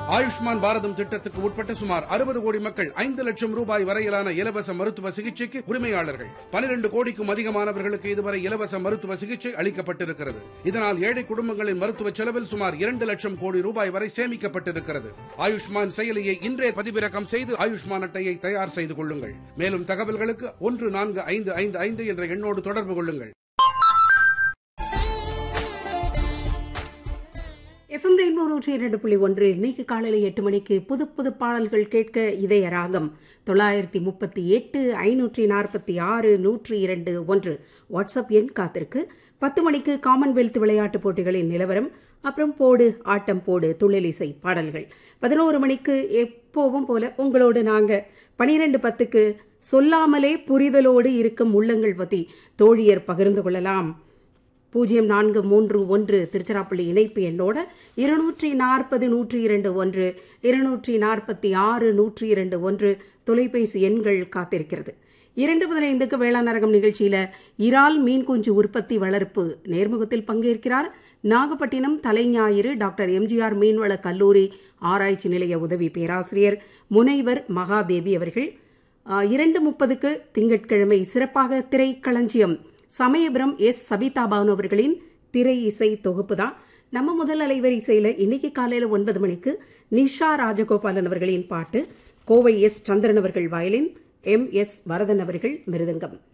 ஆயுஷ்மான் பாரதம் திட்டத்துக்கு உட்பட்ட சுமார் அறுபது கோடி மக்கள் ஐந்து லட்சம் ரூபாய் வரையிலான இலவச மருத்துவ சிகிச்சைக்கு உரிமையாளர்கள் பனிரெண்டு கோடிக்கும் அதிகமானவர்களுக்கு இதுவரை இலவச மருத்துவ சிகிச்சை அளிக்கப்பட்டிருக்கிறது இதனால் ஏழை குடும்பங்களின் மருத்துவ செலவில் சுமார் இரண்டு லட்சம் கோடி ரூபாய் வரை சேமிக்கப்பட்டிருக்கிறது ஆயுஷ்மான் செயலியை இன்றே பதிவிறக்கம் செய்து ஆயுஷ்மான் அட்டையை தயார் செய்து கொள்ளுங்கள் மேலும் தகவல்களுக்கு ஒன்று நான்கு ஐந்து ஐந்து ஐந்து என்ற எண்ணோடு தொடர்பு கொள்ளுங்கள் எஃப்எம் ரெயின்போ நூற்றி இரண்டு புள்ளி ஒன்று இன்னைக்கு காலையில் எட்டு மணிக்கு புது புது பாடல்கள் கேட்க இதய ராகம் தொள்ளாயிரத்தி முப்பத்தி எட்டு ஐநூற்றி நாற்பத்தி ஆறு நூற்றி இரண்டு ஒன்று வாட்ஸ்அப் எண் காத்திருக்கு பத்து மணிக்கு காமன்வெல்த் விளையாட்டுப் போட்டிகளின் நிலவரம் அப்புறம் போடு ஆட்டம் போடு துள்ளலிசை பாடல்கள் பதினோரு மணிக்கு எப்போவும் போல உங்களோடு நாங்கள் பனிரெண்டு பத்துக்கு சொல்லாமலே புரிதலோடு இருக்கும் உள்ளங்கள் பற்றி தோழியர் பகிர்ந்து கொள்ளலாம் பூஜ்ஜியம் நான்கு மூன்று ஒன்று திருச்சிராப்பள்ளி இணைப்பு எண்ணோட இருநூற்றி நாற்பது நூற்றி இரண்டு ஒன்று இருநூற்றி நாற்பத்தி ஆறு நூற்றி இரண்டு ஒன்று தொலைபேசி எண்கள் காத்திருக்கிறது இரண்டு பதினைந்துக்கு வேளாண் அரங்கம் நிகழ்ச்சியில இறால் மீன் குஞ்சு உற்பத்தி வளர்ப்பு நேர்முகத்தில் பங்கேற்கிறார் நாகப்பட்டினம் தலைஞாயிறு டாக்டர் எம்ஜிஆர் மீன்வள கல்லூரி ஆராய்ச்சி நிலைய உதவி பேராசிரியர் முனைவர் மகாதேவி அவர்கள் ஆஹ், இரண்டு முப்பதுக்கு திங்கட்கிழமை சிறப்பாக திரைக்களஞ்சியம் சமயபுரம் எஸ் சபிதா பானு அவர்களின் திரை இசை தொகுப்பு தான் நம்ம முதல் அலைவரிசையில் இன்னைக்கு காலையில் ஒன்பது மணிக்கு நிஷா ராஜகோபாலன் அவர்களின் பாட்டு கோவை எஸ் சந்திரன் அவர்கள் வயலின் எம் எஸ் வரதன் அவர்கள் மிருதங்கம்